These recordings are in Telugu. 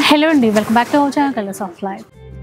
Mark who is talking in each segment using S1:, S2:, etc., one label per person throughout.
S1: హలో అండి welcome back to our channel colours of life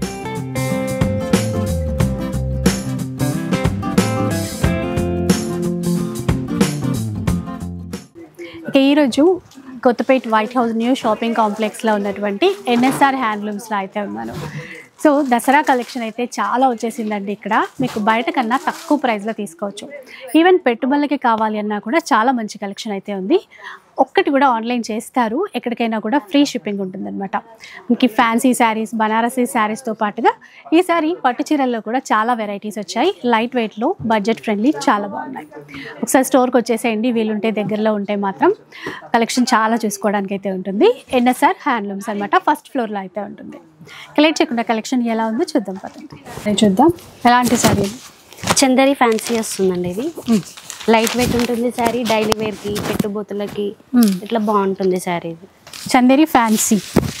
S1: ఇక ఈరోజు Kothapeta white house new shopping కాంప్లెక్స్లో ఉన్నటువంటి ఎన్ఎస్ఆర్ హ్యాండ్లూమ్స్లో అయితే ఉన్నాను సో దసరా కలెక్షన్ అయితే చాలా వచ్చేసిందండి ఇక్కడ మీకు బయట కన్నా తక్కువ ప్రైస్లో తీసుకోవచ్చు ఈవెన్ పెట్టుబడులకి కావాలి అన్నా కూడా చాలా మంచి కలెక్షన్ అయితే ఉంది ఒక్కటి కూడా ఆన్లైన్ చేస్తారు ఎక్కడికైనా కూడా ఫ్రీ షిప్పింగ్ ఉంటుందన్నమాట మీకు ఫ్యాన్సీ శారీస్ బనారసీ శారీస్తో పాటుగా ఈసారి పట్టు చీరల్లో కూడా చాలా వెరైటీస్ వచ్చాయి లైట్ వెయిట్లో బడ్జెట్ ఫ్రెండ్లీ చాలా బాగున్నాయి ఒకసారి స్టోర్కి వచ్చేసేయండి వీలుంటే దగ్గరలో ఉంటే మాత్రం కలెక్షన్ చాలా చూసుకోవడానికి అయితే ఉంటుంది ఎన్ఎస్ఆర్ హ్యాండ్లూమ్స్ అనమాట ఫస్ట్ ఫ్లోర్లో అయితే ఉంటుంది కలెక్ట్ చేయకుండా కలెక్షన్ ఎలా ఉందో చూద్దాం పదండి అది చూద్దాం ఎలాంటి శారీ
S2: చందరి ఫ్యాన్సీ వస్తుందండి ఇది లైట్ వెయిట్ ఉంటుంది శారీ డైలీ వేర్కి పెట్టుబోతులకి ఇట్లా బాగుంటుంది శారీ ఇది
S1: చందేరి ఫ్యాన్సీ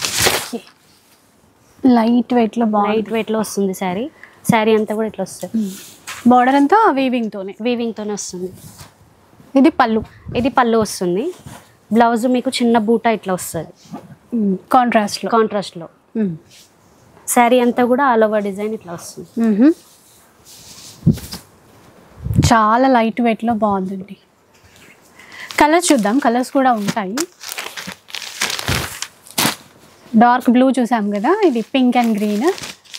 S1: లైట్ వెయిట్లో బాగుంది
S2: లైట్ వెయిట్లో వస్తుంది శారీ శారీ అంతా కూడా ఇట్లా వస్తుంది
S1: బార్డర్ అంతా వీవింగ్తోనే
S2: వీవింగ్తోనే వస్తుంది
S1: ఇది పళ్ళు
S2: ఇది పళ్ళు వస్తుంది బ్లౌజ్ మీకు చిన్న బూటా ఇట్లా వస్తుంది
S1: కాంట్రాస్ట్లో
S2: కాంట్రాస్ట్లో శారీ అంతా కూడా ఆల్ ఓవర్ డిజైన్ ఇట్లా వస్తుంది
S1: చాలా లైట్ వెయిట్లో బాగుందండి కలర్స్ చూద్దాం కలర్స్ కూడా ఉంటాయి డార్క్ బ్లూ చూసాం కదా ఇది పింక్ అండ్ గ్రీన్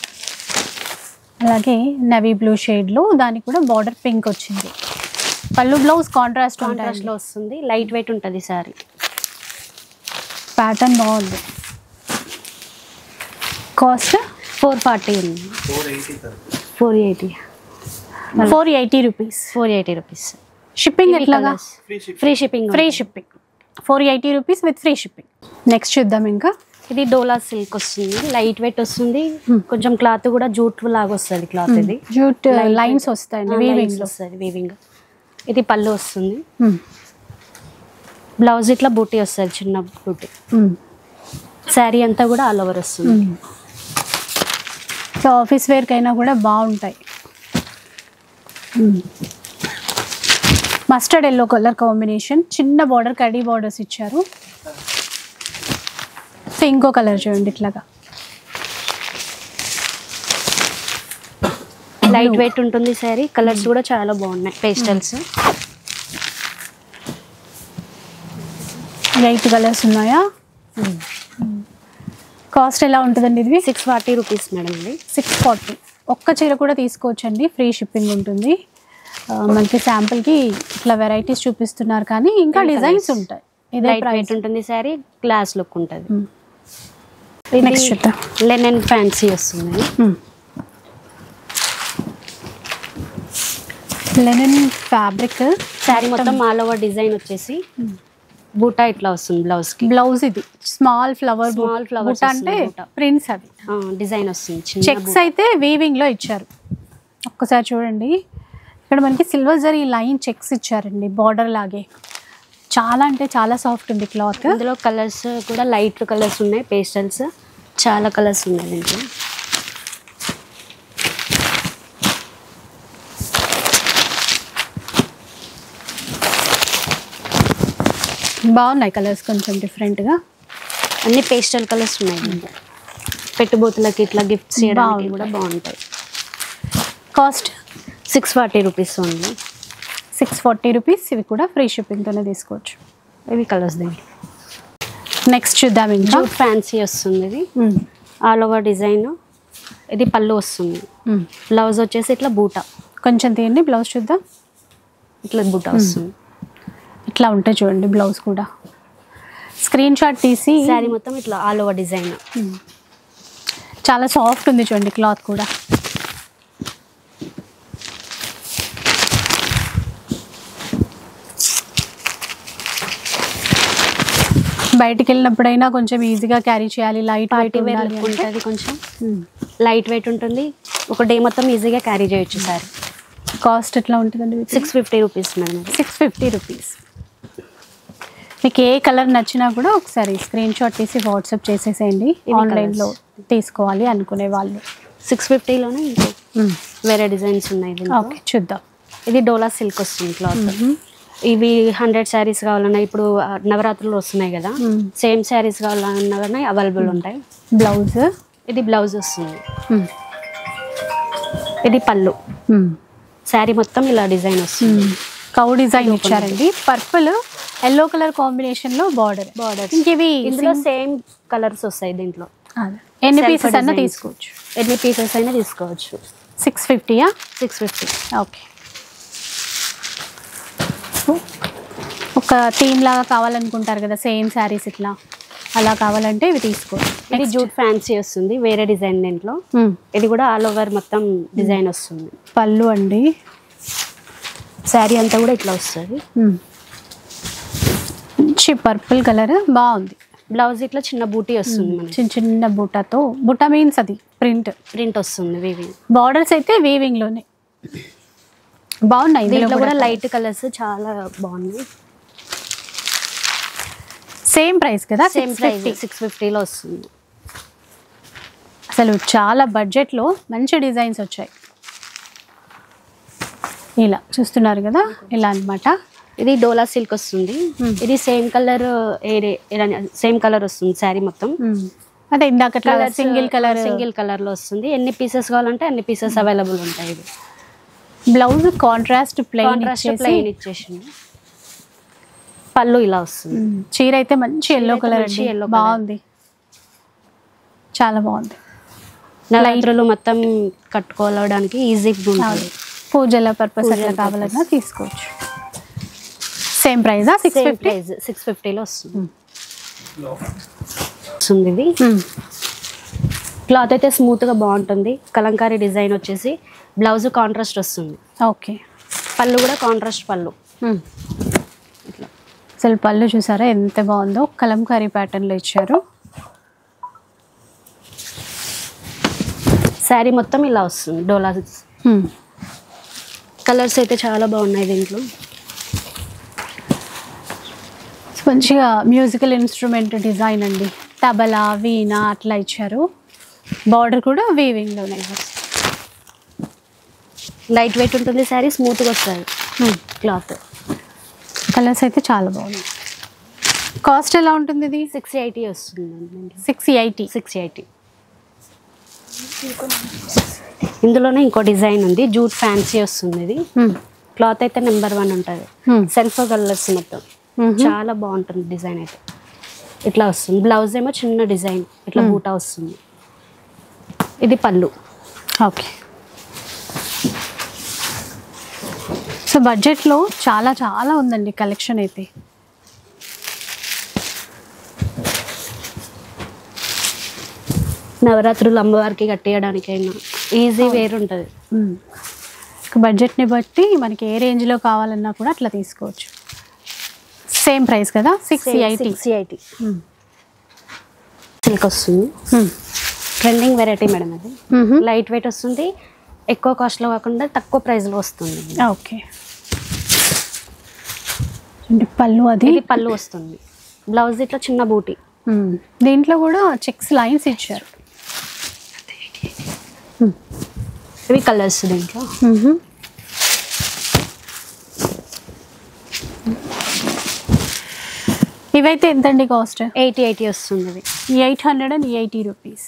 S1: అలాగే నవీ బ్లూ షేడ్లో దానికి కూడా బార్డర్ పింక్ వచ్చింది పళ్ళు బ్లౌజ్ కాంట్రాస్ట్
S2: కాంట్రాస్ట్లో వస్తుంది లైట్ వెయిట్ ఉంటుంది శారీ
S1: ప్యాటర్న్ బాగుంది కాస్ట్
S2: ఫోర్ ఫార్టీ ఉంది four eighty
S1: four eighty rupees
S2: four eighty rupees
S1: shipping ఎట్లాగా
S2: free shipping
S1: free shipping four eighty rupees with free shipping next చూద్దాం ఇంకా
S2: ఇది డోలా సిల్క్ వస్తుంది లైట్ వెయిట్ వస్తుంది కొంచెం క్లాత్ కూడా జూట్ లాగా వస్తుంది క్లాత్ ఇది
S1: జూట్
S2: Light
S1: లైన్స్
S2: weight.
S1: వస్తాయండి
S2: ఆ,
S1: వీవింగ్
S2: lines వస్తుంది వీవింగ్ ఇది పళ్ళు వస్తుంది బ్లౌజ్ ఇట్లా బూటీ వస్తుంది చిన్న బూటీ శారీ అంతా కూడా ఆల్ ఓవర్ వస్తుంది
S1: సో ఆఫీస్ వేర్కి అయినా కూడా బాగుంటాయి మస్టర్డ్ ఎల్లో కలర్ కాంబినేషన్ చిన్న బార్డర్ కడీ బార్డర్స్ ఇచ్చారు సో ఇంకో కలర్ చూడండి ఇట్లాగా
S2: లైట్ వెయిట్ ఉంటుంది శారీ కలర్స్ కూడా చాలా బాగున్నాయి పేస్టల్స్
S1: ఎయిట్ కలర్స్ ఉన్నాయా కాస్ట్ ఎలా ఉంటుందండి ఇది
S2: సిక్స్ ఫార్టీ రూపీస్ మేడం ఇది
S1: సిక్స్ ఫార్టీ ఒక్క చీర కూడా తీసుకోవచ్చండి ఫ్రీ షిప్పింగ్ ఉంటుంది ఆ, మనకి శాంపుల్కి ఇట్లా వెరైటీస్ చూపిస్తున్నారు కానీ ఇంకా
S2: Three
S1: డిజైన్స్
S2: colours.
S1: ఉంటాయి ఇదే
S2: లైట్
S1: ప్రైస్
S2: వెయిట్ ఉంటుంది శారీ గ్లాస్ లుక్ ఉంటుంది
S1: నెక్స్ట్ చూద్దాం
S2: లెనెన్ ఫ్యాన్సీ వస్తుంది
S1: లెనిన్ ఫ్యాబ్రిక్
S2: శారీ మొత్తం ఆల్ ఓవర్ డిజైన్ వచ్చేసి బూటా ఇట్లా వస్తుంది బ్లౌజ్ కి
S1: బ్లౌజ్ ఇది స్మాల్ ఫ్లవర్
S2: Small flowers
S1: బుట్ట అంటే
S2: వస్తుంది బుట్ట.
S1: ప్రింట్స్ అవి
S2: డిజైన్ వస్తుంది చిన్న
S1: చెక్స్ అయితే వీవింగ్ లో ఇచ్చారు ఒక్కసారి చూడండి ఇక్కడ మనకి సిల్వర్ జరీ లైన్ చెక్స్ ఇచ్చారండి బార్డర్ లాగే చాలా అంటే చాలా సాఫ్ట్ ఉంది క్లాత్
S2: ఇందులో కలర్స్ కూడా లైట్ కలర్స్ ఉన్నాయి పేస్టల్స్ చాలా కలర్స్ ఉన్నాయి దీంట్లో
S1: బాగున్నాయి కలర్స్ కొంచెం డిఫరెంట్గా
S2: అన్ని పేస్టల్ కలర్స్ ఉన్నాయి దీంట్లో పెట్టుబోతులకి ఇట్లా గిఫ్ట్స్ చేయడానికి
S1: బాగుంటాయి.
S2: కూడా బాగుంటాయి
S1: కాస్ట్
S2: సిక్స్ ఫార్టీ రూపీస్ ఉంది
S1: సిక్స్ ఫార్టీ రూపీస్ ఇవి కూడా ఫ్రీ షిప్పింగ్తోనే తీసుకోవచ్చు
S2: ఇవి కలర్స్ దీంట్లో
S1: నెక్స్ట్ చూద్దాం ఇంకా
S2: జూట్ ఫ్యాన్సీ వస్తుంది ఇది
S1: మ్మ్.
S2: ఆల్ ఓవర్ డిజైన్ ఇది పళ్ళు వస్తుంది
S1: మ్మ్.
S2: బ్లౌజ్ వచ్చేసి ఇట్లా బూటా
S1: కొంచెం తీయండి బ్లౌజ్ చూద్దాం
S2: ఇట్లా బూటా వస్తుంది
S1: ఇట్లా ఉంటాయి చూడండి బ్లౌజ్ కూడా స్క్రీన్ షాట్ తీసి
S2: శారీ మొత్తం ఇట్లా ఆల్ ఓవర్ డిజైన్
S1: చాలా సాఫ్ట్ ఉంది చూడండి క్లాత్ కూడా బయటికి వెళ్ళినప్పుడైనా కొంచెం ఈజీగా క్యారీ చేయాలి లైట్
S2: పార్టీ
S1: వెయిట్
S2: వేర్
S1: ఉండాలి
S2: లుక్
S1: అంటే
S2: ఉంటుంది కొంచెం లైట్ వెయిట్ ఉంటుంది ఒక డే మొత్తం ఈజీగా క్యారీ చేయొచ్చు సార్
S1: కాస్ట్ ఎట్లా ఉంటుందండి
S2: సిక్స్ ఫిఫ్టీ రూపీస్ మేడం ఇది.
S1: సిక్స్ ఫిఫ్టీ రూపీస్ మీకు ఏ కలర్ నచ్చినా కూడా ఒకసారి స్క్రీన్ షాట్ తీసి వాట్సాప్ చేసేసేయండి
S2: ఇవి
S1: ఆన్లైన్లో తీసుకోవాలి అనుకునే వాళ్ళు
S2: సిక్స్ ఫిఫ్టీలోనే ఇంకో వేరే డిజైన్స్ ఉన్నాయి దీంట్లో
S1: ఓకే చూద్దాం
S2: ఇది డోలా సిల్క్ వస్తుంది క్లాత్ ఇవి హండ్రెడ్ శారీస్ కావాలన్నా ఇప్పుడు ఆ, నవరాత్రులు వస్తున్నాయి కదా
S1: మ్మ్.
S2: సేమ్ శారీస్ కావాలన్నా కానీ అవైలబుల్ ఉంటాయి
S1: బ్లౌజ్
S2: ఇది బ్లౌజ్ వస్తుంది ఇది పళ్ళు శారీ మొత్తం ఇలా డిజైన్ వస్తుంది
S1: కౌ డిజైన్ ఇచ్చారండి పర్పుల్ ఎల్లో కలర్ కాంబినేషన్ లో బార్డర్
S2: బార్డర్
S1: ఇంకివి
S2: ఇందులో సేమ్ కలర్స్ వస్తాయి దీంట్లో
S1: అదే. ఎన్ని
S2: Self
S1: పీసెస్ అన్నా
S2: designs.
S1: తీసుకోవచ్చు
S2: ఎన్ని పీసెస్ అయినా తీసుకోవచ్చు
S1: సిక్స్ ఫిఫ్టీయా
S2: సిక్స్ ఫిఫ్టీ
S1: ఓకే ఒక థీమ్ లాగా కావాలనుకుంటారు కదా సేమ్ శారీస్ ఇట్లా అలా కావాలంటే ఇవి తీసుకోవచ్చు
S2: ఇది జూట్ ఫ్యాన్సీ వస్తుంది వేరే డిజైన్ దీంట్లో ఇది కూడా ఆల్ ఓవర్ మొత్తం డిజైన్ వస్తుంది
S1: పళ్ళు అండి
S2: శారీ అంతా కూడా ఇట్లా వస్తుంది
S1: మంచి పర్పుల్ కలర్ బాగుంది
S2: బ్లౌజ్ ఇట్లా చిన్న బూటీ వస్తుంది మనకి
S1: చిన్న చిన్న బుట్టతో బుట్ట మీన్స్ అది ప్రింట్
S2: ప్రింట్ వస్తుంది వీవింగ్
S1: బార్డర్స్ అయితే వీవింగ్ లోనే బాగున్నాయి ఇందులో
S2: దీంట్లో కూడా
S1: కూడా
S2: లైట్ కలర్స్ చాలా బాగున్నాయి
S1: సేమ్ ప్రైస్ కదా
S2: సేమ్ ప్రైస్
S1: 650.
S2: సిక్స్ ఫిఫ్టీలో వస్తుంది
S1: అసలు చాలా బడ్జెట్ లో మంచి డిజైన్స్ వచ్చాయి ఇలా చూస్తున్నారు కదా ఇలా అన్నమాట
S2: ఇది డోలా సిల్క్ వస్తుంది
S1: Hmm.
S2: ఇది సేమ్ కలర్ ఏరే సేమ్ కలర్ వస్తుంది శారీ మొత్తం
S1: అదే ఇందాక సింగిల్ కలర్
S2: సింగిల్ కలర్ లో వస్తుంది ఎన్ని పీసెస్ కావాలంటే అన్ని పీసెస్ అవైలబుల్ ఉంటాయి ఇది
S1: blouse contrast plain
S2: contrast plain ఇచ్చేసింది పళ్ళు ఇలా వస్తుంది
S1: చీర అయితే మంచి ఎల్లో
S2: అయితే
S1: కలర్
S2: మంచి yellow colour.
S1: బాగుంది చాలా బాగుంది
S2: నవరాత్రులు మొత్తం కట్టుకోవడానికి ఈజీగా ఉంటుంది
S1: పూజల పర్పస్ అట్లా
S2: పూజల
S1: కావాలన్నా తీసుకోవచ్చు సేమ్ ప్రైజా six
S2: same
S1: fifty
S2: price six ఫిఫ్టీలో వస్తుంది వస్తుంది ఇది క్లాత్ అయితే స్మూత్ గా బాగుంటుంది కలంకారీ డిజైన్ వచ్చేసి బ్లౌజ్ కాంట్రాస్ట్ వస్తుంది
S1: ఓకే
S2: పళ్ళు కూడా కాంట్రాస్ట్ పళ్ళు ఇట్లా
S1: అసలు పళ్ళు చూసారా ఎంత బాగుందో కలంకారీ ప్యాటర్న్లో ఇచ్చారు
S2: శారీ మొత్తం ఇలా వస్తుంది డోలా
S1: Hmm.
S2: కలర్స్ అయితే చాలా బాగున్నాయి దీంట్లో
S1: మంచిగా మ్యూజికల్ ఇన్స్ట్రుమెంట్ డిజైన్ అండి తబలా వీణ అట్లా ఇచ్చారు బార్డర్ కూడా వీవింగ్లోనే
S2: లైట్ వెయిట్ ఉంటుంది శారీ స్మూత్గా వస్తుంది క్లాత్
S1: కలర్స్ అయితే చాలా బాగున్నాయి కాస్ట్ ఎలా ఉంటుంది ఇది
S2: సిక్స్ ఎయిటీ వస్తుంది
S1: సిక్స్ ఎయిటీ
S2: సిక్స్ ఎయిటీ ఇందులోనే ఇంకో డిజైన్ ఉంది జూట్ ఫ్యాన్సీ వస్తుంది ఇది క్లాత్ అయితే నెంబర్ వన్ ఉంటుంది సెల్ఫ్ కలర్స్ మొత్తం చాలా బాగుంటుంది డిజైన్ అయితే ఇట్లా వస్తుంది బ్లౌజ్ ఏమో చిన్న డిజైన్ ఇట్లా
S1: Hmm.
S2: బూటా వస్తుంది ఇది పళ్ళు
S1: ఓకే సో బడ్జెట్లో చాలా చాలా ఉందండి కలెక్షన్ అయితే
S2: నవరాత్రులు అమ్మవారికి కట్టేయడానికైనా ఈజీ వేర్ ఉంటుంది
S1: బడ్జెట్ని బట్టి మనకి ఏ రేంజ్లో కావాలన్నా కూడా అట్లా తీసుకోవచ్చు సేమ్ ప్రైస్ కదా six eighty
S2: six eighty silk వస్తుంది ట్రెండింగ్ వెరైటీ మేడం అది లైట్ వెయిట్ వస్తుంది ఎక్కువ కాస్ట్లో కాకుండా తక్కువ ప్రైస్లో వస్తుంది
S1: ఓకే అంటే పళ్ళు అది
S2: ఇది పళ్ళు వస్తుంది బ్లౌజ్ ఇట్లా చిన్న బూటీ
S1: మ్మ్. దీంట్లో కూడా చెక్స్ లైన్స్ ఇచ్చారు
S2: ఇవి కలర్స్ దీంట్లో
S1: ఇవైతే ఎంతండి కాస్ట్
S2: ఎయిటీ ఎయిటీ వస్తుంది ఇది
S1: eight hundred and eighty rupees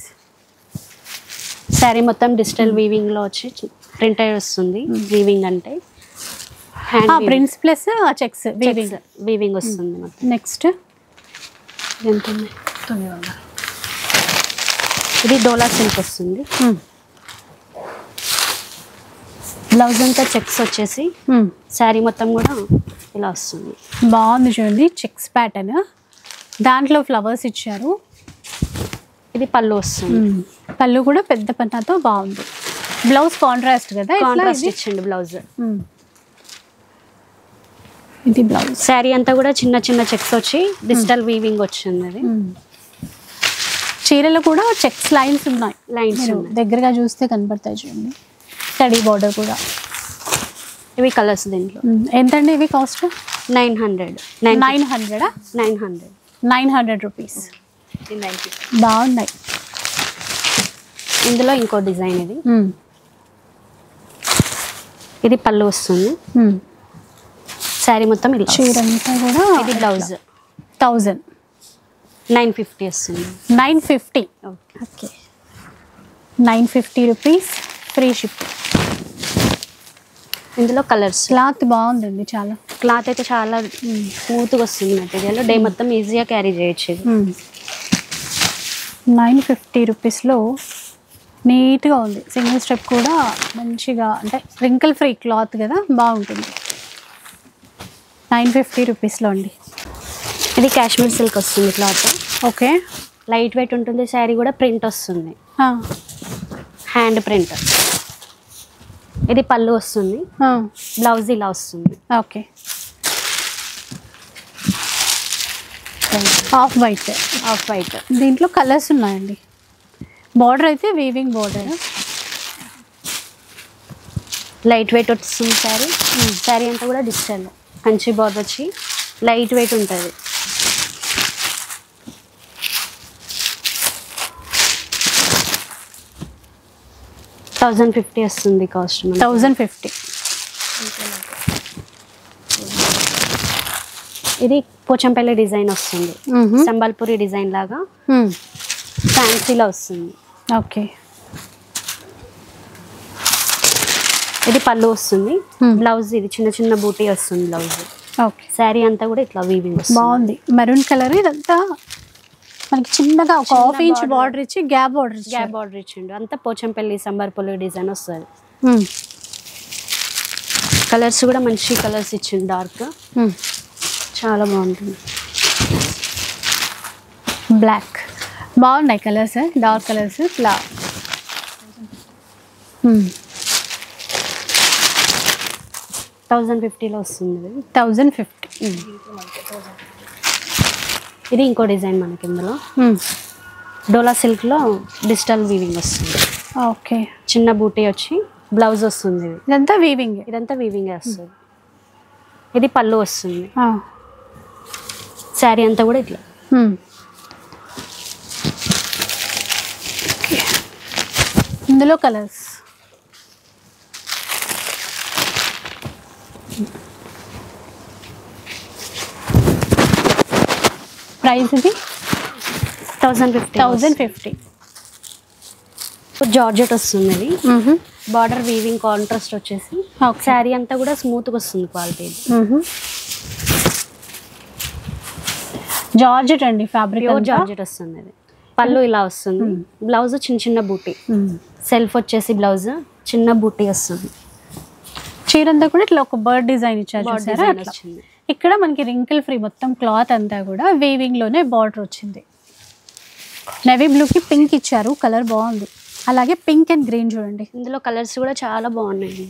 S2: sari మొత్తం డిజిటల్ వీవింగ్ లో వచ్చి ప్రింట్ అయి వస్తుంది వీవింగ్ అంటే hand
S1: prints plus checks
S2: weaving వస్తుంది మొత్తం
S1: నెక్స్ట్
S2: ఎంత ఉంది? ఇది డోలా సిల్క్ వస్తుంది బ్లౌజ్ అంతా చెక్స్ వచ్చేసి శారీ మొత్తం కూడా ఇలా వస్తుంది
S1: బాగుంది చూడండి చెక్స్ ప్యాటర్న్ దాంట్లో ఫ్లవర్స్ ఇచ్చారు
S2: ఇది పళ్ళు వస్తుంది
S1: పళ్ళు కూడా పెద్ద పన్నాతో బాగుంది బ్లౌజ్ కాంట్రాస్ట్ కదా ఇట్లా
S2: కాంట్రాస్ట్
S1: ఇది?
S2: ఇచ్చిండు బ్లౌజ్
S1: మ్మ్. ఇది బ్లౌజ్
S2: శారీ అంతా కూడా చిన్న చిన్న చెక్స్ వచ్చి డిజిటల్ వీవింగ్ వచ్చింది అది
S1: చీరలో కూడా చెక్స్ లైన్స్ ఉన్నాయి
S2: లైన్స్
S1: మీరు
S2: ఉన్నాయి
S1: దగ్గరగా చూస్తే కనపడతాయి చూడండి స్టడీ బార్డర్ కూడా
S2: ఇవి కలర్స్ దీంట్లో
S1: మ్మ్. ఎంతండి ఇవి కాస్ట్
S2: నైన్ హండ్రెడ్ నైన్
S1: నైన్ హండ్రెడా
S2: nine hundred
S1: nine hundred rupees బాగున్నాయి
S2: ఇందులో ఇంకో డిజైన్ ఇది
S1: మ్మ్.
S2: ఇది పళ్ళు వస్తుంది
S1: మ్మ్.
S2: శారీ మొత్తం ఇలా
S1: చీర అంతా కూడా
S2: ఇది బ్లౌజ్
S1: థౌజండ్
S2: నైన్ ఫిఫ్టీ వస్తుంది
S1: nine fifty okay nine fifty rupees free ship
S2: ఇందులో కలర్స్
S1: క్లాత్ బాగుందండి చాలా
S2: క్లాత్ అయితే చాలా స్మూత్గా వస్తుంది మెటీరియల్ డే మొత్తం ఈజీగా క్యారీ చేయొచ్చు ఇది
S1: నైన్ ఫిఫ్టీ రూపీస్లో నీట్గా ఉంది సింగిల్ స్టెప్ కూడా మంచిగా అంటే రింకిల్ ఫ్రీ క్లాత్ కదా బాగుంటుంది నైన్ ఫిఫ్టీ రూపీస్లో అండి
S2: ఇది కాశ్మీర్ సిల్క్ వస్తుంది క్లాత్
S1: ఓకే
S2: లైట్ వెయిట్ ఉంటుంది శారీ కూడా ప్రింట్ వస్తుంది హ్యాండ్ ప్రింట్ ఇది పళ్ళు వస్తుంది బ్లౌజ్ ఇలా వస్తుంది
S1: okay off white
S2: off white
S1: దీంట్లో కలర్స్ ఉన్నాయండి బార్డర్ అయితే వీవింగ్ బార్డర్
S2: లైట్ వెయిట్ వస్తుంది శారీ శారీ అంతా కూడా డిజిటల్ కంచి బార్డర్ వచ్చి లైట్ వెయిట్ ఉంటుంది థౌజండ్ ఫిఫ్టీ వస్తుంది కాస్ట్
S1: థౌజండ్ ఫిఫ్టీ
S2: ఇది పోచంపల్లి డిజైన్ వస్తుంది సంబల్పూరి డిజైన్ లాగా ఫ్యాన్సీలో వస్తుంది
S1: ఓకే
S2: ఇది పళ్ళు వస్తుంది
S1: Hmm.
S2: బ్లౌజ్ ఇది చిన్న చిన్న బూటీ వస్తుంది బ్లౌజ్
S1: ఓకే
S2: శారీ అంతా కూడా ఇట్లా వీవింగ్ వస్తుంది
S1: బాగుంది మెరూన్ కలర్ ఇదంతా మనకి చిన్నగా ఒక
S2: చిన్న
S1: హాఫ్ ఇంచ్
S2: border.
S1: బార్డర్ ఇచ్చి గ్యాప్ బార్డర్
S2: గ్యాప్ బార్డర్ ఇచ్చిండు అంతా పోచంపల్లి సంబర్పల్లి డిజైన్ వస్తుంది కలర్స్ కూడా మంచి కలర్స్ ఇచ్చిండు డార్క్ చాలా బాగుంటుంది
S1: బ్లాక్ బాగున్నాయి కలర్స్ డార్క్ కలర్స్ ఇట్లా
S2: థౌజండ్ ఫిఫ్టీలో వస్తుంది ఇది.
S1: థౌజండ్ ఫిఫ్టీ
S2: ఇది ఇంకో డిజైన్ మనకి ఇందులో డోలా సిల్క్లో డిజిటల్ వీవింగ్ వస్తుంది
S1: ఓకే
S2: చిన్న బూటీ వచ్చి బ్లౌజ్ వస్తుంది ఇది
S1: ఇదంతా వీవింగ్
S2: ఇదంతా వీవింగ్ వస్తుంది ఇది పళ్ళు వస్తుంది శారీ అంతా కూడా ఇట్లా
S1: ఇందులో కలర్స్ ప్రైస్ ఇది
S2: thousand fifty
S1: thousand fifty
S2: georgette వస్తుంది ఇది బార్డర్ వీవింగ్ కాంట్రాస్ట్ వచ్చేసి
S1: Okay.
S2: శారీ అంతా కూడా స్మూత్గా వస్తుంది క్వాలిటీ
S1: జార్జెట్ అండి ఫ్యాబ్రిక్
S2: ప్యూర్ జార్జెట్ వస్తుంది ఇది పళ్ళు ఇలా వస్తుంది బ్లౌజ్ చిన్న చిన్న బూటీ సెల్ఫ్ వచ్చేసి బ్లౌజ్ చిన్న బూటీ వస్తుంది
S1: చీర అంతా కూడా ఇట్లా ఒక బర్డ్ డిజైన్ ఇచ్చారు
S2: Bird
S1: చూసారా
S2: design
S1: అట్లా
S2: వచ్చింది.
S1: ఇక్కడ మనకి రింకిల్ ఫ్రీ మొత్తం క్లాత్ అంతా కూడా వీవింగ్ లోనే బార్డర్ వచ్చింది నెవీ బ్లూకి పింక్ ఇచ్చారు కలర్ బాగుంది అలాగే పింక్ అండ్ గ్రీన్ చూడండి
S2: ఇందులో కలర్స్ కూడా చాలా బాగున్నాయి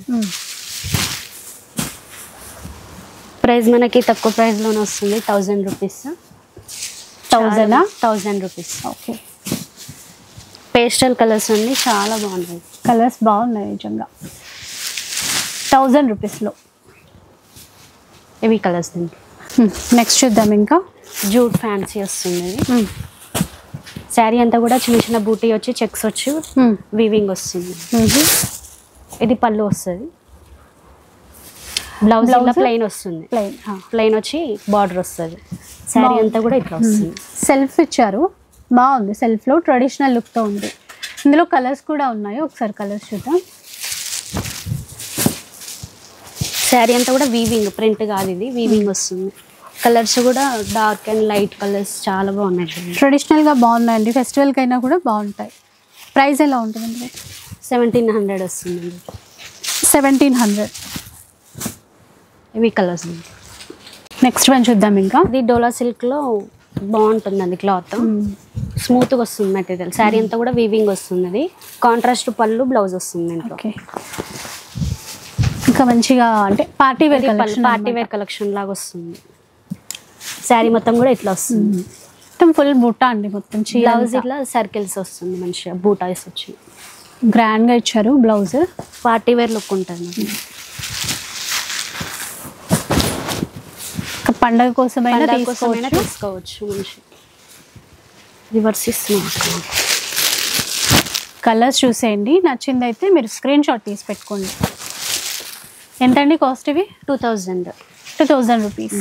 S2: ప్రైస్ మనకి తక్కువ ప్రైస్లోనే వస్తుంది thousand rupees
S1: thousand
S2: thousand rupees
S1: okay
S2: pastel colours అన్ని చాలా బాగున్నాయి
S1: కలర్స్ బాగున్నాయి నిజంగా థౌజండ్ రూపీస్లో
S2: ఇవి కలర్స్ దీనికి
S1: నెక్స్ట్ చూద్దాం ఇంకా
S2: జూట్ ఫ్యాన్సీ వస్తుంది ఇది శారీ అంతా కూడా చిన్న చిన్న బూటీ వచ్చి చెక్స్ వచ్చి వీవింగ్ వస్తుంది ఇది పళ్ళు వస్తుంది బ్లౌజ్ ఇలా
S1: Blouse?
S2: ప్లెయిన్ వస్తుంది
S1: ప్లెయిన్
S2: ప్లెయిన్ వచ్చి బార్డర్ వస్తుంది శారీ
S1: బాగుంది.
S2: అంతా కూడా ఇట్లా వస్తుంది
S1: సెల్ఫ్ ఇచ్చారు బాగుంది సెల్ఫ్లో ట్రెడిషనల్ లుక్తో ఉంది ఇందులో కలర్స్ కూడా ఉన్నాయి ఒకసారి కలర్స్ చూద్దాం
S2: శారీ అంతా కూడా వీవింగ్ ప్రింట్ కాదు ఇది వీవింగ్ వస్తుంది కలర్స్ కూడా డార్క్ అండ్ లైట్ కలర్స్ చాలా బాగున్నాయి చూడండి
S1: ట్రెడిషనల్గా బాగున్నాయండి ఫెస్టివల్కి అయినా కూడా బాగుంటాయి ప్రైస్ ఎలా ఉంటుందండి
S2: సెవెంటీన్ హండ్రెడ్ వస్తుంది
S1: సెవెంటీన్ హండ్రెడ్
S2: ఇవి కలర్స్
S1: నెక్స్ట్ వన్ చూద్దాం ఇంకా
S2: ఇది డోలా సిల్క్లో బాగుంటుందండి క్లాత్ స్మూత్గా వస్తుంది మెటీరియల్ శారీ అంతా కూడా వీవింగ్ వస్తుంది అది కాంట్రాస్ట్ పళ్ళు బ్లౌజ్ వస్తుంది దీంట్లో
S1: ఓకే ఇంకా మంచిగా అంటే party wear collection
S2: party wear collection లాగా వస్తుంది శారీ మొత్తం కూడా ఇట్లా వస్తుంది
S1: మొత్తం ఫుల్ బుట్ట అండి మొత్తం
S2: బ్లౌజ్
S1: చీర
S2: ఇట్లా సర్కిల్స్ వస్తుంది మంచిగా బూటాయిస్ వచ్చి
S1: గ్రాండ్గా ఇచ్చారు బ్లౌజ్
S2: పార్టీ వేర్ లుక్ ఉంటుంది
S1: ఇంకా పండగ కోసమైనా
S2: పండగ కోసమైనా
S1: తీసుకోవచ్చు
S2: తీసుకోవచ్చు మంచి రివర్స్ ఇస్తున్నాం
S1: కలర్స్ చూసేయండి నచ్చిందైతే మీరు స్క్రీన్ షాట్ తీసి పెట్టుకోండి ఎంతండి కాస్ట్ ఇవి
S2: two thousand
S1: two thousand rupees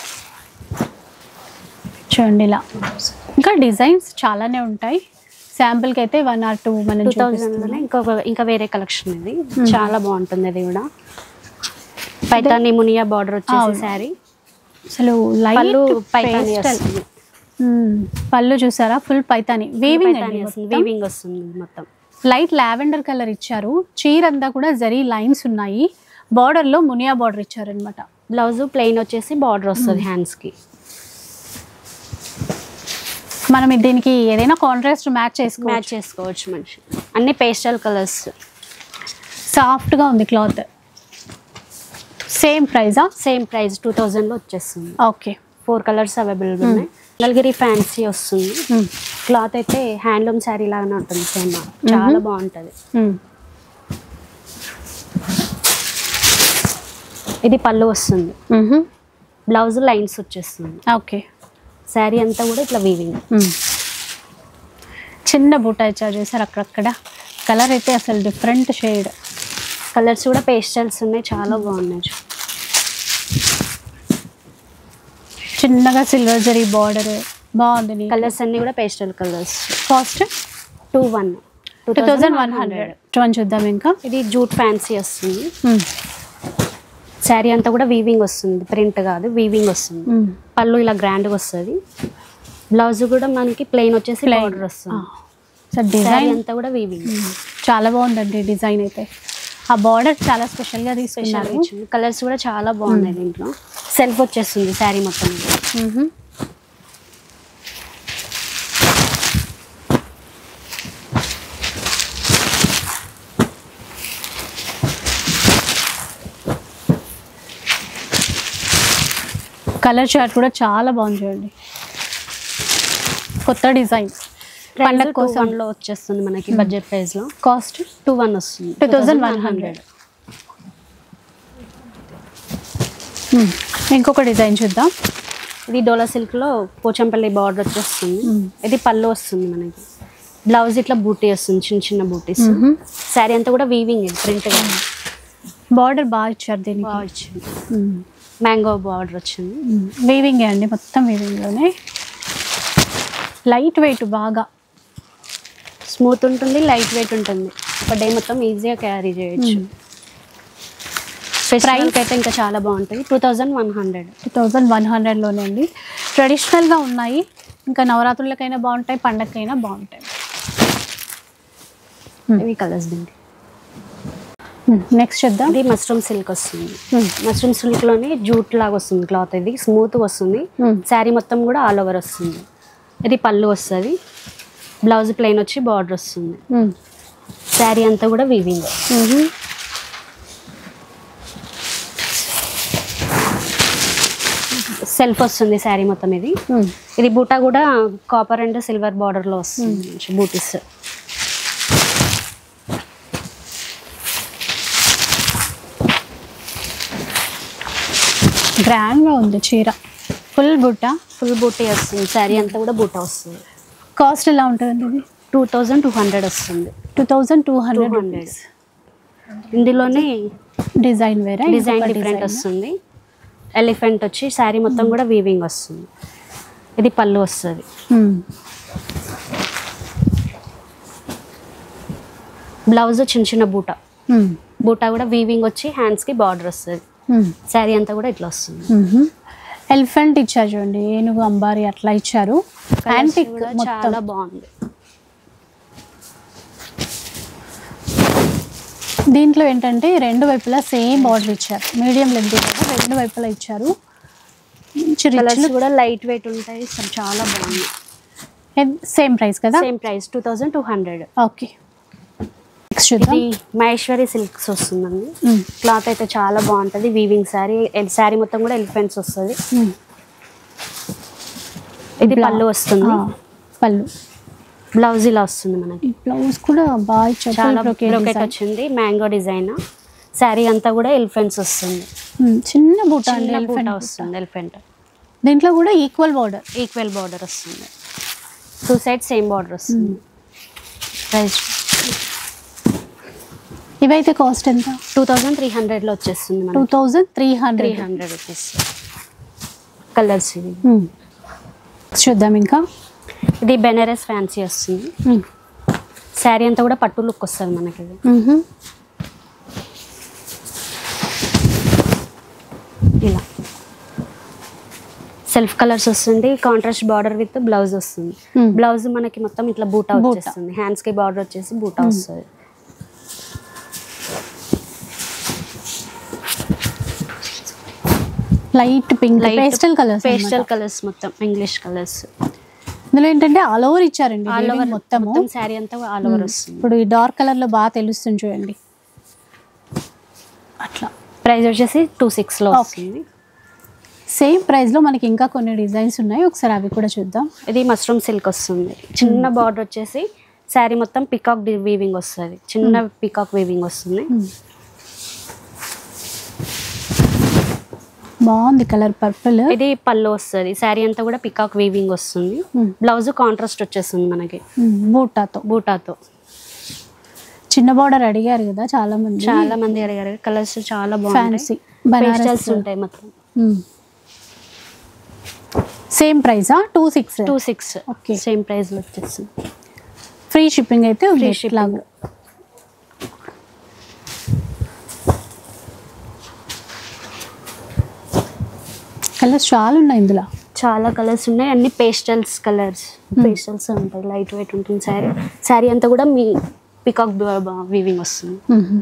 S1: చూడండి ఇలా ఇంకా డిజైన్స్ చాలానే ఉంటాయి శాంపుల్కి అయితే వన్ ఆర్ టూ మనం
S2: టూ థౌజండ్లోనే ఇంకొక ఇంకా వేరే కలెక్షన్ ఇది చాలా బాగుంటుంది అది కూడా పైతాని మునియా బార్డర్ వచ్చేసి
S1: అవును.
S2: శారీ
S1: అసలు
S2: పళ్ళు
S1: లైట్
S2: పైతాని వస్తుంది
S1: పళ్ళు చూసారా ఫుల్ పైతాని వేవింగ్
S2: పైతాని
S1: అండి
S2: వస్తుంది వీవింగ్ వస్తుంది మొత్తం
S1: లైట్ లావెండర్ కలర్ ఇచ్చారు చీర అంతా కూడా జరీ లైన్స్ ఉన్నాయి బార్డర్ లో మునియా బార్డర్ ఇచ్చారు అనమాట
S2: బ్లౌజ్ ప్లెయిన్ వచ్చేసి బార్డర్ వస్తుంది హ్యాండ్స్ కి
S1: మనం దీనికి ఏదైనా కాంట్రాస్ట్ మ్యాచ్ చేసుకోవచ్చు
S2: మ్యాచ్ చేసుకోవచ్చు మంచి అన్ని పేస్టల్ కలర్స్
S1: సాఫ్ట్ గా ఉంది క్లాత్ సేమ్ ప్రైజా
S2: సేమ్ ప్రైస్ టూ థౌజండ్లో వచ్చేస్తుంది
S1: ఓకే
S2: ఫోర్ కలర్స్ అవైలబుల్ ఉన్నాయి మంగళగిరి ఫ్యాన్సీ వస్తుంది క్లాత్ అయితే హ్యాండ్లూమ్ శారీ లాగానే ఉంటుంది సేమ్ చాలా బాగుంటుంది ఇది పళ్ళు వస్తుంది బ్లౌజ్ లైన్స్ వచ్చేస్తుంది
S1: ఓకే
S2: శారీ అంతా కూడా ఇట్లా వీవింగ్
S1: చిన్న బూట ఇచ్చారు చూసారు అక్కడక్కడ కలర్ అయితే అసలు డిఫరెంట్ షేడ్
S2: కలర్స్ కూడా పేస్టల్స్ ఉన్నాయి చాలా బాగున్నాయి చూ-
S1: చిన్నగా సిల్వర్ జరీ బార్డర్ బాగుంది
S2: కలర్స్ అన్ని కూడా pastel colours
S1: cost
S2: two one
S1: two thousand one hundred చూడండి చూద్దాం ఇంకా
S2: ఇది జూట్ ఫ్యాన్సీ వస్తుంది శారీ అంతా కూడా వీవింగ్ వస్తుంది ప్రింట్ కాదు వీవింగ్ వస్తుంది పళ్ళు ఇలా గ్రాండ్గా వస్తుంది బ్లౌజ్ కూడా మనకి ప్లెయిన్ వచ్చేసి
S1: Plain.
S2: బార్డర్ వస్తుంది
S1: సో
S2: శారీ
S1: డిజైన్
S2: అంతా కూడా వీవింగ్
S1: చాలా బాగుందండి డిజైన్ అయితే ఆ బార్డర్ చాలా స్పెషల్గా
S2: స్పెషల్
S1: తీసుకున్నారు
S2: కలర్స్ కూడా చాలా బాగున్నాయి దీంట్లో సెల్ఫ్ వచ్చేస్తుంది శారీ మొత్తం మీద.
S1: మ్మ్. కలర్ చార్ట్ కూడా చాలా బాగుంది చూడండి కొత్త డిజైన్
S2: ప్రైస్
S1: పండగ
S2: టూ
S1: కోసం
S2: వన్లో వచ్చేస్తుంది మనకి బడ్జెట్ ప్రైస్లో
S1: కాస్ట్
S2: టూ వన్ వస్తుంది
S1: టూ థౌజండ్ వన్ హండ్రెడ్ ఇంకొక డిజైన్ చూద్దాం
S2: ఇది డోలా సిల్క్లో పోచంపల్లి బార్డర్ వచ్చేస్తుంది
S1: మ్మ్.
S2: ఇది పళ్ళు వస్తుంది మనకి బ్లౌజ్ ఇట్లా బూటీ వస్తుంది చిన్న చిన్న బూటీస్
S1: మ్మ్.
S2: శారీ అంతా కూడా వీవింగ్ ప్రింట్గా
S1: బార్డర్ బాగా ఇచ్చారు దీనికి
S2: బాగా వచ్చింది మ్యాంగో బార్డర్ వచ్చింది
S1: వీవింగ్ అండి మొత్తం వీవింగ్లోనే లైట్ వెయిట్ బాగా
S2: స్మూత్ ఉంటుంది లైట్ వెయిట్ ఉంటుంది ఒక డే మొత్తం ఈజీగా క్యారీ చేయొచ్చు ఫెస్టివల్కి అయితే ఇంకా చాలా బాగుంటుంది two thousand one hundred
S1: two thousand one హండ్రెడ్లోనే అండి ట్రెడిషనల్గా ఉన్నాయి ఇంకా నవరాత్రులకైనా బాగుంటాయి పండగకైనా బాగుంటాయి
S2: ఇవి కలర్స్ దీనికి
S1: నెక్స్ట్ చూద్దాం
S2: ఇది మష్రూమ్ సిల్క్ వస్తుంది మష్రూమ్ సిల్క్లోనే జూట్ లాగా వస్తుంది క్లాత్ ఇది స్మూత్ వస్తుంది
S1: Hmm.
S2: శారీ మొత్తం కూడా ఆల్ ఓవర్ వస్తుంది ఇది పళ్ళు వస్తుంది బ్లౌజ్ ప్లెయిన్ వచ్చి బార్డర్ వస్తుంది శారీ అంతా కూడా వీవింగ్ సెల్ఫ్ వస్తుంది శారీ మొత్తం ఇది ఇది బూటా కూడా కాపర్ అండ్ సిల్వర్ బార్డర్లో వస్తుంది మంచి బూటీస్
S1: గ్రాండ్గా ఉంది చీర ఫుల్ బుట్ట
S2: ఫుల్ బూటీ వస్తుంది శారీ అంతా కూడా బూటా వస్తుంది
S1: కాస్ట్ ఎలా ఉంటుందండి ఇది
S2: టూ థౌజండ్ టూ హండ్రెడ్ వస్తుంది
S1: టూ థౌజండ్ టూ హండ్రెడ్
S2: 200. ఇందులోనే
S1: డిజైన్ వేరే
S2: డిజైన్ డిఫరెంట్ వస్తుంది ఎలిఫెంట్ వచ్చి శారీ మొత్తం కూడా వీవింగ్ వస్తుంది ఇది పళ్ళు వస్తుంది బ్లౌజ్ చిన్న చిన్న బూట బూటా కూడా వీవింగ్ వచ్చి హ్యాండ్స్కి బార్డర్ వస్తుంది శారీ అంతా కూడా ఇట్లా వస్తుంది
S1: ఎలిఫెంట్ ఇచ్చారు చూడండి ఏనుగు అంబారి అట్లా ఇచ్చారు
S2: Colours
S1: యాంటిక్
S2: కూడా
S1: మొత్తం
S2: చాలా బాగుంది
S1: దీంట్లో ఏంటంటే రెండు వైపులా సేమ్ బార్డర్ ఇచ్చారు మీడియం లెంత్ కదా రెండు వైపులా ఇచ్చారు మంచి
S2: కలర్స్
S1: రిచ్
S2: కూడా లైట్ వెయిట్ ఉంటాయి అసలు చాలా బాగుంది
S1: సేమ్ ప్రైస్ కదా
S2: same price two thousand two hundred
S1: okay next చూద్దాం
S2: ఇది మహేశ్వరి సిల్క్స్ వస్తుందండి
S1: మ్మ్.
S2: క్లాత్ అయితే చాలా బాగుంటుంది వీవింగ్ శారీ శారీ మొత్తం కూడా ఎలిఫెంట్స్ వస్తుంది
S1: మ్మ్.
S2: ఇది
S1: బ్లా-
S2: పళ్ళు వస్తుంది
S1: ఆ, పళ్ళు
S2: బ్లౌజ్ ఇలా వస్తుంది మనకి
S1: ఈ బ్లౌజ్ కూడా బాగా ఇచ్చారు
S2: చాలా
S1: Full brocade
S2: బ్రోకెట్
S1: design.
S2: వచ్చింది మ్యాంగో డిజైన్ శారీ అంతా కూడా ఎలిఫెంట్స్ వస్తుంది
S1: మ్మ్. చిన్న బూట అండి
S2: చిన్న
S1: elephant
S2: బూట
S1: బూట.
S2: వస్తుంది ఎలిఫెంట్
S1: దీంట్లో కూడా ఈక్వల్ బార్డర్
S2: ఈక్వల్ బార్డర్ వస్తుంది టూ సైడ్ సేమ్ బార్డర్ వస్తుంది ప్రైస్
S1: ఇవైతే కాస్ట్ ఎంత
S2: టూ థౌజండ్ త్రీ హండ్రెడ్లో వచ్చేస్తుంది
S1: టూ
S2: మనకి
S1: thousand three
S2: three
S1: hundred
S2: hundred rupees colours ఇవి
S1: చూద్దాం ఇంకా
S2: ఇది బెనారస్ ఫ్యాన్సీ వస్తుంది
S1: మ్మ్.
S2: శారీ అంతా కూడా పట్టు లుక్ వస్తుంది మనకి ఇది
S1: మ్మ్.
S2: ఇలా సెల్ఫ్ కలర్స్ వస్తుంది కాంట్రాస్ట్ బార్డర్ విత్ బ్లౌజ్ వస్తుంది
S1: Hmm.
S2: బ్లౌజ్ మనకి మొత్తం ఇట్లా బూటా
S1: బూటా.
S2: వచ్చేస్తుంది హ్యాండ్స్ కి బార్డర్ వచ్చేసి బూటా వస్తుంది
S1: light pink pastel colours
S2: pastel colours మొత్తం ఇంగ్లీష్ కలర్స్
S1: ఇందులో ఏంటంటే ఆల్ ఓవర్ ఇచ్చారండి
S2: ఆల్
S1: weaving
S2: ఓవర్
S1: మొత్తము
S2: మొత్తం శారీ అంతా ఆల్ ఓవర్ వస్తుంది
S1: ఇప్పుడు ఈ డార్క్ కలర్ లో బాగా తెలుస్తుంది చూడండి అట్లా
S2: ప్రైస్ వచ్చేసి టూ సిక్స్ లో
S1: Okay.
S2: వస్తుంది
S1: సేమ్ ప్రైస్ లో మనకి ఇంకా కొన్ని డిజైన్స్ ఉన్నాయి ఒకసారి అవి కూడా చూద్దాం
S2: ఇది మష్రూమ్ సిల్క్ వస్తుంది చిన్న బార్డర్ వచ్చేసి శారీ మొత్తం పికాక్ వీవింగ్ వస్తుంది చిన్న పికాక్ వీవింగ్ వస్తుంది
S1: బాగుంది కలర్ పర్పుల్
S2: ఇది పళ్ళు వస్తుంది శారీ అంతా కూడా పికాక్ వీవింగ్ వస్తుంది
S1: Hmm.
S2: బ్లౌజ్ కాంట్రాస్ట్ వచ్చేస్తుంది మనకి
S1: బూటాతో
S2: బూటాతో
S1: చిన్న బార్డర్ అడిగారు కదా చాలా మంది
S2: చాలా మంది అడిగారు కలర్స్ చాలా
S1: ఫ్యాన్సీ
S2: బాగుంటాయి
S1: బనారస్
S2: పేస్టల్స్ ఉంటాయి మొత్తం
S1: సేమ్ ప్రైసా two six
S2: two six
S1: Okay.
S2: Same price లో వచ్చేస్తుంది
S1: ఫ్రీ షిప్పింగ్ అయితే ఉంది
S2: Free shipping.
S1: లాగా కలర్స్ చాలా ఉన్నాయి ఇందులో
S2: చాలా కలర్స్ ఉన్నాయి అన్ని పేస్టల్స్ కలర్స్ పేస్టల్స్ ఉంటాయి లైట్ వెయిట్ ఉంటుంది శారీ శారీ అంతా కూడా మీ పికాక్ వీవింగ్ వస్తుంది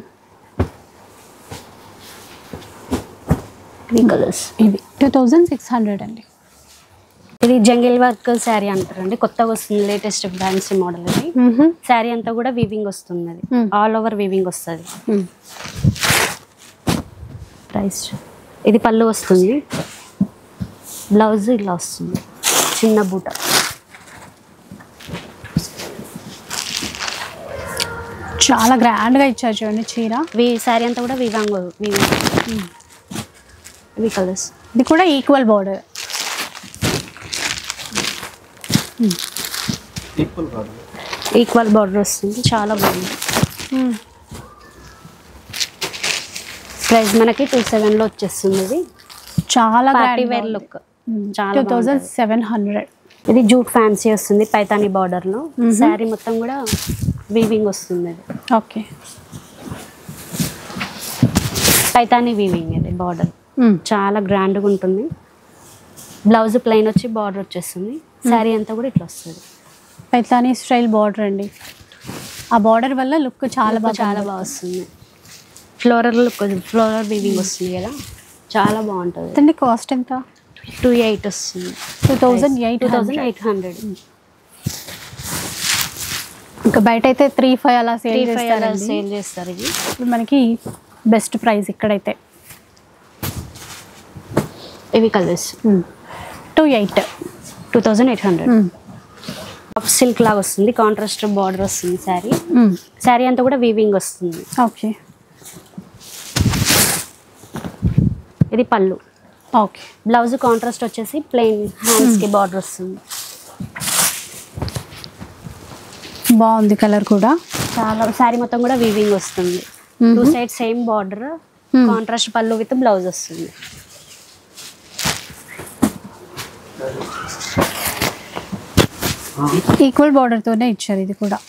S2: త్రీ కలర్స్
S1: ఇది టూ థౌజండ్ సిక్స్ హండ్రెడ్ అండి
S2: ఇది జంగిల్ వర్క్ శారీ అంటారండి కొత్తగా వస్తుంది లేటెస్ట్ ఫ్యాన్సీ మోడల్ ఇది శారీ అంతా కూడా వీవింగ్ వస్తుంది అది
S1: Hmm.
S2: ఆల్ ఓవర్ వీవింగ్ వస్తుంది ప్రైస్ ఇది పళ్ళు వస్తుంది బ్లౌజ్ ఇలా వస్తుంది చిన్న బూట
S1: చాలా గ్రాండ్గా ఇచ్చారు చూడండి చీర
S2: వి శారీ అంతా కూడా వివాంగ్ వివింగ్ ఇవి కలర్స్
S1: ఇది కూడా ఈక్వల్ బార్డర్
S3: ఈక్వల్ కాదు
S2: ఈక్వల్ బార్డర్ వస్తుంది చాలా బాగుంది ప్రైస్ మనకి టూ సెవెన్లో వచ్చేస్తుంది ఇది
S1: చాలా
S2: పార్టీ వేర్ లుక్ చాలా
S1: టూ థౌజండ్
S2: బాగుంటది.
S1: సెవెన్ హండ్రెడ్
S2: ఇది జూట్ ఫ్యాన్సీ వస్తుంది పైతాని బార్డర్లో శారీ మొత్తం కూడా వీవింగ్ వస్తుంది అది
S1: ఓకే
S2: పైతాని వీవింగ్ ఇది బార్డర్ చాలా గ్రాండ్గా ఉంటుంది బ్లౌజ్ ప్లెయిన్ వచ్చి బార్డర్ వచ్చేస్తుంది శారీ అంతా కూడా ఇట్లా వస్తుంది
S1: పైతానీ స్టైల్ బార్డర్ అండి ఆ బార్డర్ వల్ల లుక్ చాలా బాగా
S2: చాలా బాగా వస్తుంది ఫ్లోరల్ లుక్ ఫ్లోరల్ వీవింగ్ వస్తుంది కదా చాలా బాగుంటుంది
S1: అండి కాస్ట్ ఎంత
S2: టూ ఎయిట్ వస్తుంది
S1: two thousand eight
S2: two thousand eight hundred
S1: ఇంకా బయట అయితే త్రీ ఫైవ్ అలా
S2: త్రీ
S1: సేల్
S2: ఫైవ్ అలా
S1: చేస్తారండి
S2: సేల్ చేస్తారు ఇది
S1: ఇప్పుడు మనకి బెస్ట్ ప్రైస్ ఇక్కడైతే
S2: ఇవి colours
S1: two eight
S2: two thousand eight hundred silk లాగా వస్తుంది కాంట్రాస్ట్ బార్డర్ వస్తుంది శారీ శారీ అంతా కూడా వీవింగ్ వస్తుంది
S1: ఓకే
S2: ఇది పళ్ళు
S1: ఓకే
S2: బ్లౌజ్ కాంట్రాస్ట్ వచ్చేసి ప్లెయిన్ హ్యాండ్స్కి బార్డర్ వస్తుంది
S1: బాగుంది కలర్ కూడా
S2: చాలా శారీ మొత్తం కూడా వీవింగ్ వస్తుంది
S1: Mhm.
S2: Two side same border contrast పళ్ళు విత్ బ్లౌజ్ వస్తుంది
S1: ఈక్వల్ బార్డర్ తోనే ఇచ్చారు ఇది కూడా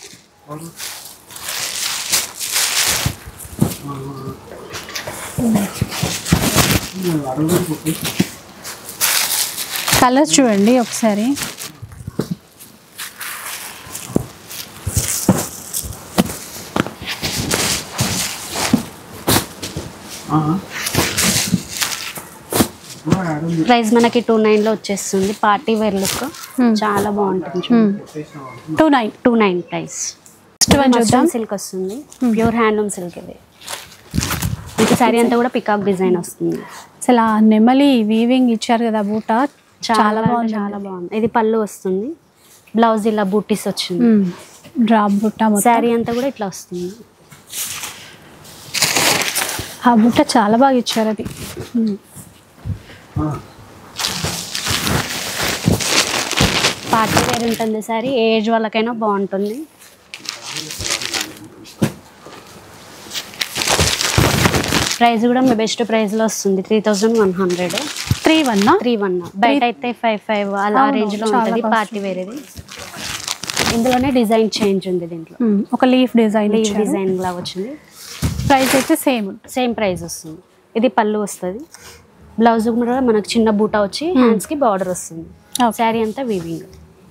S1: కలర్స్ చూడండి ఒకసారి
S2: ప్రైస్ మనకి టూ నైన్లో వచ్చేస్తుంది పార్టీ వేర్ లుక్
S1: Hmm.
S2: చాలా బాగుంటుంది
S1: two nine
S2: two nine price
S1: next one చూద్దాం
S2: సిల్క్ వస్తుంది ప్యూర్ హ్యాండ్లూమ్ సిల్క్ ఇది ఇంకా శారీ అంతా కూడా పికాక్ డిజైన్ వస్తుంది
S1: అసలు ఆ నెమలి వీవింగ్ ఇచ్చారు కదా బూట చాలా బాగుంది
S2: చాలా బాగుంది ఇది పళ్ళు వస్తుంది బ్లౌజ్ ఇలా బూటీస్ వచ్చింది
S1: డ్రాప్ బుట్ట మొత్తం
S2: శారీ అంతా కూడా ఇట్లా వస్తుంది
S1: ఆ బుట్ట చాలా బాగా ఇచ్చారు అది
S2: పార్టీ వేర్ ఉంటుంది శారీ ఏ ఏజ్ వాళ్ళకైనా బాగుంటుంది ప్రైస్ కూడా మీ బెస్ట్ ప్రైస్లో వస్తుంది three thousand one hundred
S1: three one
S2: three one బయట అయితే ఫైవ్ ఫైవ్ అలా
S1: అవును,
S2: రేంజ్లో
S1: చాలా
S2: ఉంటుంది
S1: costly.
S2: పార్టీ వేర్ ఇది ఇందులోనే డిజైన్ చేంజ్ ఉంది దీంట్లో
S1: ఒక లీఫ్ డిజైన్
S2: లీవ్ డిజైన్ లాగా వచ్చింది
S1: ప్రైస్ అయితే సేమ్ ఉంటుంది
S2: సేమ్ ప్రైస్ వస్తుంది ఇది పళ్ళు వస్తుంది బ్లౌజ్ కూడా మనకు చిన్న బూటా వచ్చి హ్యాండ్స్కి బార్డర్ వస్తుంది
S1: Okay.
S2: శారీ అంతా వీవింగ్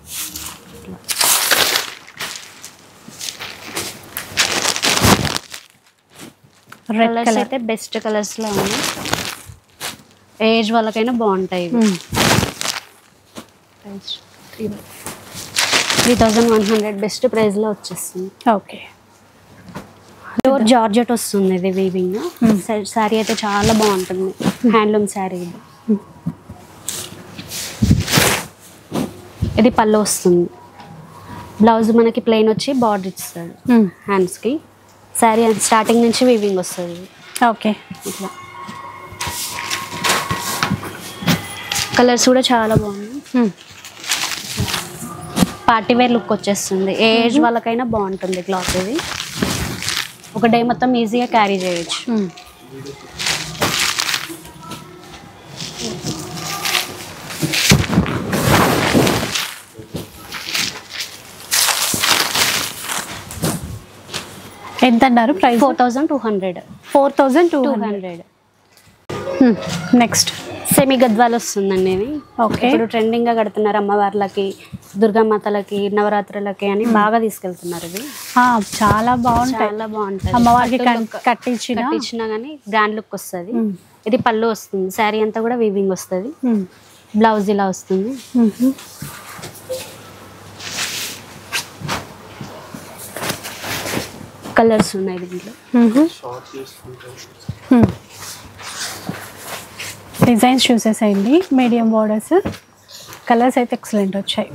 S1: రెడ్
S2: కలర్స్
S1: కలర్
S2: అయితే బెస్ట్ కలర్స్లో ఉన్నాయి ఏజ్ వాళ్ళకైనా బాగుంటాయి ఇవి three thousand one hundred best ప్రైస్లో వచ్చేస్తుంది
S1: ఓకే
S2: ప్యూర్ జార్జెట్ వస్తుంది ఇది వీవింగ్ శారీ అయితే చాలా బాగుంటుంది హ్యాండ్లూమ్ శారీ ఇది ఇది పళ్ళు వస్తుంది బ్లౌజ్ మనకి ప్లెయిన్ వచ్చి బార్డర్ ఇస్తాడు హ్యాండ్స్కి శారీ స్టార్టింగ్ నుంచి వీవింగ్ వస్తుంది
S1: ఓకే
S2: ఇట్లా కలర్స్ కూడా చాలా బాగున్నాయి పార్టీ వేర్ లుక్ వచ్చేస్తుంది ఏ ఏజ్ వాళ్ళకైనా బాగుంటుంది క్లాత్ ఇది ఒక డే మొత్తం ఈజీగా క్యారీ చేయొచ్చు
S1: ఎంత అన్నారు price
S2: four thousand two hundred
S1: four thousand two
S2: two
S1: hundred
S2: hundred
S1: next
S2: semi గద్వాలు వస్తుందండి ఇది
S1: ఓకే
S2: ఇప్పుడు ట్రెండింగ్ గా కడుతున్నారు అమ్మవార్లకి దుర్గామాతలకి నవరాత్రులకి అని బాగా తీసుకెళ్తున్నారు ఇది
S1: చాలా బాగుంటాయి
S2: చాలా బాగుంటుంది
S1: అమ్మవారికి
S2: పట్టు
S1: కట్-
S2: look
S1: కట్టించిన
S2: కట్టించినా కానీ గ్రాండ్ లుక్ వస్తుంది
S1: మ్మ్.
S2: ఇది పళ్ళు వస్తుంది శారీ అంతా కూడా వీవింగ్ వస్తుంది
S1: మ్మ్.
S2: బ్లౌజ్ ఇలా వస్తుంది
S1: మ్మ్.
S2: కలర్స్ ఉన్నాయి దీంట్లో
S1: మ్మ్. మ్మ్. డిజైన్స్ చూసేసేయండి మీడియం బార్డర్స్ కలర్స్ అయితే ఎక్సలెంట్ వచ్చాయి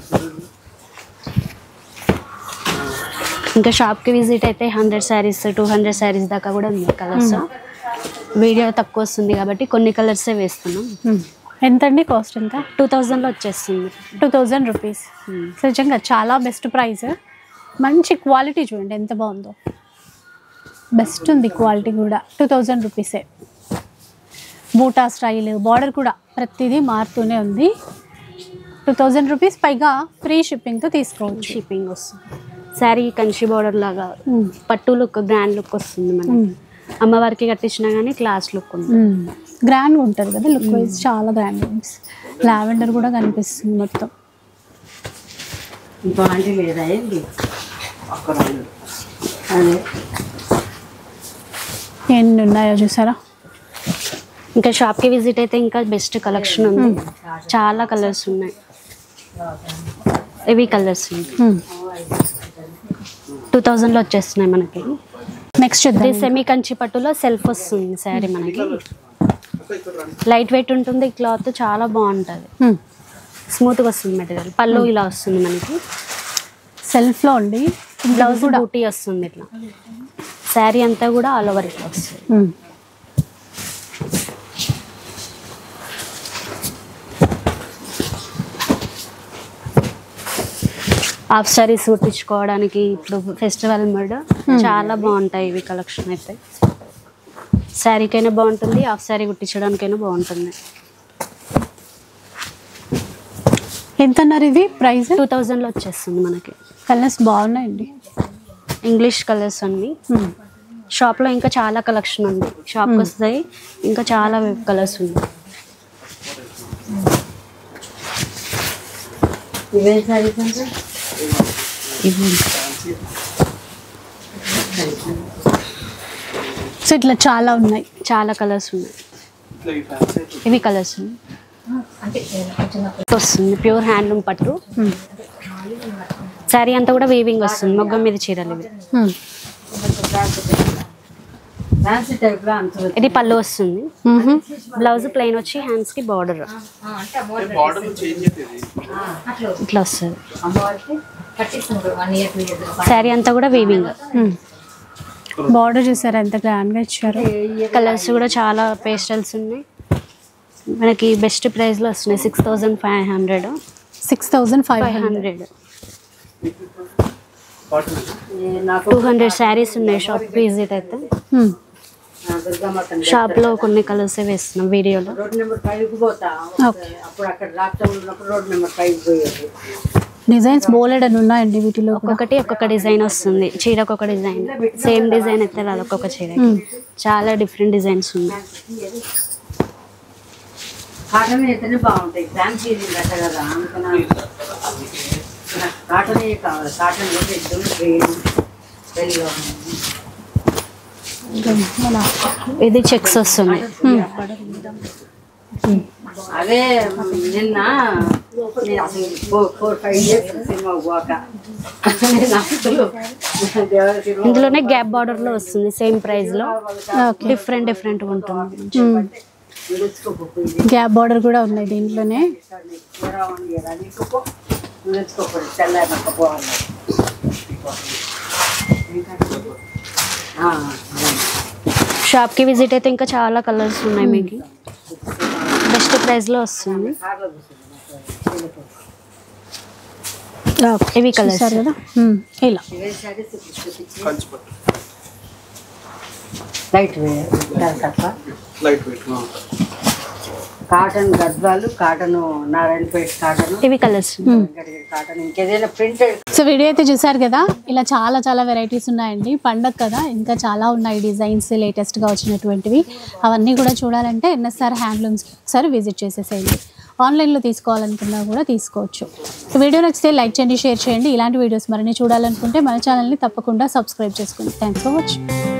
S2: ఇంకా షాప్కి విజిట్ అయితే hundred saris two hundred saris దాకా కూడా ఉంది కలర్స్ వీడియో తక్కువ వస్తుంది కాబట్టి కొన్ని కలర్సే వేస్తున్నాం
S1: మ్మ్. ఎంతండి కాస్ట్ ఎంత
S2: టూ థౌజండ్లో వచ్చేస్తుంది
S1: టూ థౌజండ్ రూపీస్
S2: మ్మ్.
S1: సో నిజంగా చాలా బెస్ట్ ప్రైస్ మంచి క్వాలిటీ చూడండి ఎంత బాగుందో బెస్ట్ ఉంది క్వాలిటీ కూడా టూ థౌజండ్ రూపీసే బూటా స్టైల్ బార్డర్ కూడా ప్రతిదీ మారుతూనే ఉంది టూ థౌజండ్ రూపీస్ పైగా ఫ్రీ షిప్పింగ్తో తీసుకోవచ్చు
S2: షిప్పింగ్ వస్తుంది శారీ కంచి బార్డర్ లాగా
S1: మ్మ్.
S2: పట్టు లుక్ గ్రాండ్ లుక్ వస్తుంది మనకి
S1: మ్మ్.
S2: అమ్మవారికి కట్టించినా కానీ క్లాస్ లుక్ ఉంది
S1: మ్మ్. గ్రాండ్గా ఉంటుంది కదా లుక్ వైజ్ చాలా గ్రాండ్గా ఉంది లావెండర్ కూడా కనిపిస్తుంది మొత్తం
S3: ఇంకోటి లేదా ఏంటి అదే
S1: ఎన్ని ఉన్నాయో చూసారా
S2: ఇంకా షాప్కి విజిట్ అయితే ఇంకా బెస్ట్ కలెక్షన్ ఉంది చాలా కలర్స్ ఉన్నాయి ఇవి కలర్స్
S1: మ్మ్.
S2: టూ థౌజండ్లో వచ్చేస్తున్నాయి మనకి
S1: నెక్స్ట్
S2: ఇది
S1: చూద్దాం
S2: సెమీ కంచి పట్టులో సెల్ఫ్ వస్తుంది శారీ మనకి లైట్ వెయిట్ ఉంటుంది క్లాత్ చాలా బాగుంటుంది
S1: మ్మ్.
S2: స్మూత్గా వస్తుంది మెటీరియల్ పళ్ళు ఇలా వస్తుంది మనకి
S1: సెల్ఫ్లో ఉండి
S2: బ్లౌజ్ కూడా బూటీ వస్తుంది ఇట్లా శారీ అంతా కూడా ఆల్ ఓవర్ ఇట్లా వస్తుంది
S1: మ్మ్.
S2: హాఫ్ సారీస్ కుట్టించుకోవడానికి ఇప్పుడు ఫెస్టివల్ మోడ్ చాలా బాగుంటాయి ఇవి కలెక్షన్ అయితే శారీకైనా బాగుంటుంది హాఫ్ శారీ కుట్టించడానికైనా బాగుంటుంది
S1: ఎంత అన్నారు ఇది ప్రైస్
S2: టూ థౌజండ్లో వచ్చేస్తుంది మనకి
S1: కలర్స్ బాగున్నాయండి
S2: ఇంగ్లీష్ కలర్స్ అన్ని షాప్లో ఇంకా చాలా కలెక్షన్ ఉంది షాప్కి వస్తాయి ఇంకా చాలా కలర్స్ ఉన్నాయి
S3: ఇవే సారీస్ అంటే
S2: ఇవి
S1: సో ఇట్లా చాలా ఉన్నాయి
S2: చాలా కలర్స్ ఉన్నాయి ఇవి కలర్స్ ఉన్నాయి వస్తుంది ప్యూర్ హ్యాండ్లూమ్ పట్టు శారీ అంతా కూడా వీవింగ్ వస్తుంది మొగ్గం మీద చీరలు ఇవి
S1: మ్మ్.
S3: ఫ్యాన్సీ టైప్ లో అంత
S2: ఇది పళ్ళు వస్తుంది
S1: మ్మ్.
S2: బ్లౌజ్ ప్లెయిన్ వచ్చి హ్యాండ్స్ కి బార్డర్ ఇట్లా వస్తుంది
S3: అమ్మవారికి కట్టిస్తుంది one year two year
S2: sari అంతా కూడా వీవింగ్
S1: మ్మ్. బార్డర్ చూసారా ఎంత గ్రాండ్గా ఇచ్చారు
S2: కలర్స్ కూడా చాలా పేస్టల్స్ ఉన్నాయి మనకి బెస్ట్ ప్రైస్లో వస్తున్నాయి six thousand five hundred
S1: six thousand five
S2: five
S1: hundred
S2: hundred
S3: నాకు
S2: టూ హండ్రెడ్ శారీస్ ఉన్నాయి షాప్ విజిట్ అయితే
S3: దుర్గమ్మ
S2: షాప్లో కొన్ని కలర్స్ వేస్తున్నాం వీడియోలో
S3: రోడ్ నెంబర్ ఫైవ్ కు పోతా అప్పుడు అక్కడ రాష్ట్రంలో ఉన్నప్పుడు రోడ్ నెంబర్ ఫైవ్ పోయేది
S1: డిజైన్స్ బోలెడ్ అని ఉన్నాయండి వీటిలో కూడా
S2: ఒక్కొక్కటి ఒక్కొక్క డిజైన్ వస్తుంది చీరకు ఒక డిజైన్ సేమ్ డిజైన్ అయితే రాదు ఒక్కొక్క చీర చాలా డిఫరెంట్ డిజైన్స్ ఉన్నాయి
S3: కాటన్ అయితేనే బాగుంటాయి ఫ్యాన్సీ గట్ట కదా అందుకని కాటన్ కావాలి కాటన్ ఇద్దరు గ్రీన్ వెల్గా
S1: మన
S2: ఇది చెక్స్ వస్తుంది
S3: అదే నిన్న నేను అసలు four four five years cinema పోక నేను అసలు దేవర
S2: ఇందులోనే గ్యాప్ బార్డర్ లో వస్తుంది సేమ్ ప్రైస్ లో డిఫరెంట్ డిఫరెంట్ ఉంటుంది
S3: విడుచుకోపోయింది
S1: గ్యాప్ బార్డర్ కూడా ఉన్నాయి దీంట్లోనే
S3: కూర ఉంది కదా నీకు విడుచుకోకూడదు తెల్లారకపోవాలి
S2: షాప్ కి విజిట్ అయితే ఇంకా చాలా కలర్స్ ఉన్నాయి మీకు బెస్ట్ ప్రైస్ లో వస్తుంది
S3: కార్లో కూర్చుంది
S2: ఇవి కలర్స్
S1: చూసారు కదా ఉమ్, ఇలా
S3: ఇవే శారీస్ చూపించి లైట్ వేయాలి తప్ప
S4: లైట్ వెయిట్
S3: కాటన్ గద్వాలు కాటన్ నారాయణపేట కాటన్
S2: ఇవి కలర్స్
S3: కాటన్ ఇంకేదైనా ప్రింటెడ్
S1: సో వీడియో అయితే చూసారు కదా ఇలా చాలా చాలా వెరైటీస్ ఉన్నాయండి పండగ కదా ఇంకా చాలా ఉన్నాయి డిజైన్స్ లేటెస్ట్గా వచ్చినటువంటివి అవన్నీ కూడా చూడాలంటే ఎన్ఎస్ఆర్ హ్యాండ్లూమ్స్కి ఒకసారి విజిట్ చేసేసేయండి ఆన్లైన్లో తీసుకోవాలనుకున్నా కూడా తీసుకోవచ్చు ఈ వీడియో నచ్చితే లైక్ చేయండి షేర్ చేయండి ఇలాంటి వీడియోస్ మరిన్ని చూడాలనుకుంటే మన ఛానల్ని తప్పకుండా సబ్స్క్రైబ్ చేసుకోండి థ్యాంక్స్ ఫర్ వాచింగ్